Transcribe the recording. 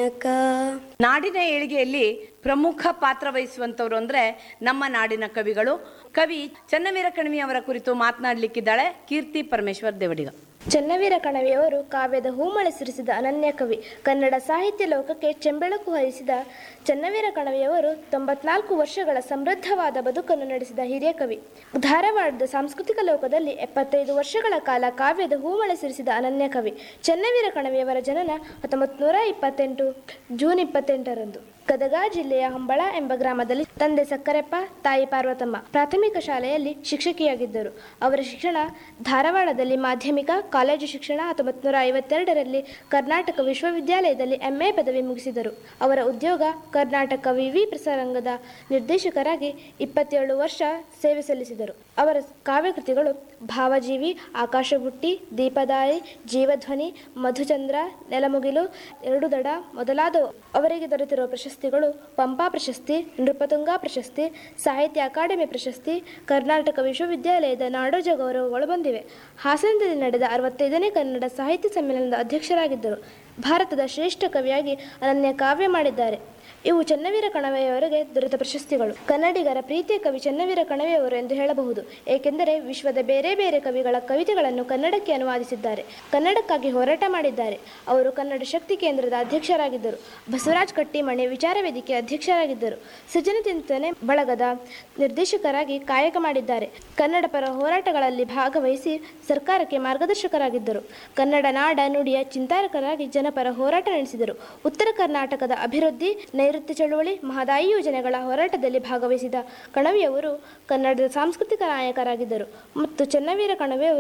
ನಾಯಕ ನಾಡಿನ ಏಳಿಗೆಯಲ್ಲಿ ಪ್ರಮುಖ ಪಾತ್ರ ವಹಿಸುವಂತವ್ರು ಅಂದ್ರೆ ನಮ್ಮ ನಾಡಿನ ಕವಿಗಳು ಕವಿ ಚನ್ನವೀರ ಕಣಿವಿ ಅವರ ಕುರಿತು ಮಾತನಾಡಲಿಕ್ಕಿದ್ದಾಳೆ ಕೀರ್ತಿ ಪರಮೇಶ್ವರ್ ದೇವಡಿಗ ಚನ್ನವೀರ ಕಣವಿಯವರು ಕಾವ್ಯದ ಹೂಮಳೆ ಸುರಿಸಿದ ಅನನ್ಯ ಕವಿ ಕನ್ನಡ ಸಾಹಿತ್ಯ ಲೋಕಕ್ಕೆ ಚೆಂಬೆಳಕು ಹರಿಸಿದ ಚನ್ನವೀರ ಕಣವಿಯವರು ತೊಂಬತ್ನಾಲ್ಕು ವರ್ಷಗಳ ಸಮೃದ್ಧವಾದ ಬದುಕನ್ನು ನಡೆಸಿದ ಹಿರಿಯ ಕವಿ ಧಾರವಾಡದ ಸಾಂಸ್ಕೃತಿಕ ಲೋಕದಲ್ಲಿ ಎಪ್ಪತ್ತೈದು ವರ್ಷಗಳ ಕಾಲ ಕಾವ್ಯದ ಹೂಮಳೆ ಸುರಿಸಿದ ಅನನ್ಯ ಕವಿ ಚನ್ನವೀರ ಕಣವಿಯವರ ಜನನ ಹತ್ತೊಂಬತ್ತು ನೂರ ಇಪ್ಪತ್ತೆಂಟು ಜೂನ್ ಇಪ್ಪತ್ತೆಂಟರಂದು ಗದಗ ಜಿಲ್ಲೆಯ ಹಂಬಳ ಎಂಬ ಗ್ರಾಮದಲ್ಲಿ ತಂದೆ ಸಕ್ಕರೆಪ್ಪ ತಾಯಿ ಪಾರ್ವತಮ್ಮ ಪ್ರಾಥಮಿಕ ಶಾಲೆಯಲ್ಲಿ ಶಿಕ್ಷಕಿಯಾಗಿದ್ದರು ಅವರ ಶಿಕ್ಷಣ ಧಾರವಾಡದಲ್ಲಿ ಮಾಧ್ಯಮಿಕ ಕಾಲೇಜು ಶಿಕ್ಷಣ ಹತ್ತೊಂಬತ್ತು ನೂರ ಐವತ್ತೆರಡರಲ್ಲಿ ಕರ್ನಾಟಕ ವಿಶ್ವವಿದ್ಯಾಲಯದಲ್ಲಿ ಎಂಎ ಪದವಿ ಮುಗಿಸಿದರು ಅವರ ಉದ್ಯೋಗ ಕರ್ನಾಟಕ ವಿವಿ ಪ್ರಸಾರಂಗದ ನಿರ್ದೇಶಕರಾಗಿ ಇಪ್ಪತ್ತೇಳು ವರ್ಷ ಸೇವೆ ಸಲ್ಲಿಸಿದರು ಅವರ ಕಾವ್ಯಕೃತಿಗಳು ಭಾವಜೀವಿ ಆಕಾಶಬುಟ್ಟಿ ದೀಪದಾಯಿ ಜೀವಧ್ವನಿ ಮಧುಚಂದ್ರ ನೆಲಮುಗಿಲು ಎರಡು ದಡ ಮೊದಲಾದವು ಅವರಿಗೆ ದೊರೆತಿರುವ ಪ್ರಶಸ್ತಿಗಳು ಪಂಪಾ ಪ್ರಶಸ್ತಿ ನೃಪತುಂಗ ಪ್ರಶಸ್ತಿ ಸಾಹಿತ್ಯ ಅಕಾಡೆಮಿ ಪ್ರಶಸ್ತಿ ಕರ್ನಾಟಕ ವಿಶ್ವವಿದ್ಯಾಲಯದ ನಾಡೋಜ ಗೌರವಗಳು ಬಂದಿವೆ ಹಾಸನದಲ್ಲಿ ನಡೆದ ಅರವತ್ತೈದನೇ ಕನ್ನಡ ಸಾಹಿತ್ಯ ಸಮ್ಮೇಳನದ ಅಧ್ಯಕ್ಷರಾಗಿದ್ದರು ಭಾರತದ ಶ್ರೇಷ್ಠ ಕವಿಯಾಗಿ ಅನನ್ಯ ಕಾವ್ಯ ಮಾಡಿದ್ದಾರೆ ಇವು ಚನ್ನವೀರ ಕಣವೆಯವರಿಗೆ ದೊರೆತ ಪ್ರಶಸ್ತಿಗಳು ಕನ್ನಡಿಗರ ಪ್ರೀತಿಯ ಕವಿ ಚನ್ನವೀರ ಕಣವೆಯವರು ಎಂದು ಹೇಳಬಹುದು ಏಕೆಂದರೆ ವಿಶ್ವದ ಬೇರೆ ಬೇರೆ ಕವಿಗಳ ಕವಿತೆಗಳನ್ನು ಕನ್ನಡಕ್ಕೆ ಅನುವಾದಿಸಿದ್ದಾರೆ ಕನ್ನಡಕ್ಕಾಗಿ ಹೋರಾಟ ಮಾಡಿದ್ದಾರೆ ಅವರು ಕನ್ನಡ ಶಕ್ತಿ ಕೇಂದ್ರದ ಅಧ್ಯಕ್ಷರಾಗಿದ್ದರು ಬಸವರಾಜ್ ಕಟ್ಟಿಮಣಿ ವಿಚಾರ ವೇದಿಕೆ ಅಧ್ಯಕ್ಷರಾಗಿದ್ದರು ಸೃಜನ ಚಿಂತನೆ ಬಳಗದ ನಿರ್ದೇಶಕರಾಗಿ ಕಾಯಕ ಮಾಡಿದ್ದಾರೆ ಕನ್ನಡ ಪರ ಹೋರಾಟಗಳಲ್ಲಿ ಭಾಗವಹಿಸಿ ಸರ್ಕಾರಕ್ಕೆ ಮಾರ್ಗದರ್ಶಕರಾಗಿದ್ದರು ಕನ್ನಡ ನಾಡ ನುಡಿಯ ಚಿಂತಕರಾಗಿ ಜನಪರ ಹೋರಾಟ ನಡೆಸಿದರು ಉತ್ತರ ಕರ್ನಾಟಕದ ಅಭಿವೃದ್ಧಿ ನೈಋತ್ಯ ಚಳುವಳಿ ಮಹದಾಯಿ ಯೋಜನೆಗಳ ಹೋರಾಟದಲ್ಲಿ ಭಾಗವಹಿಸಿದ ಕಣವಿಯವರು ಕನ್ನಡದ ಸಾಂಸ್ಕೃತಿಕ ನಾಯಕರಾಗಿದ್ದರು ಮತ್ತು ಚನ್ನವೀರ ಕಣವಿಯವರು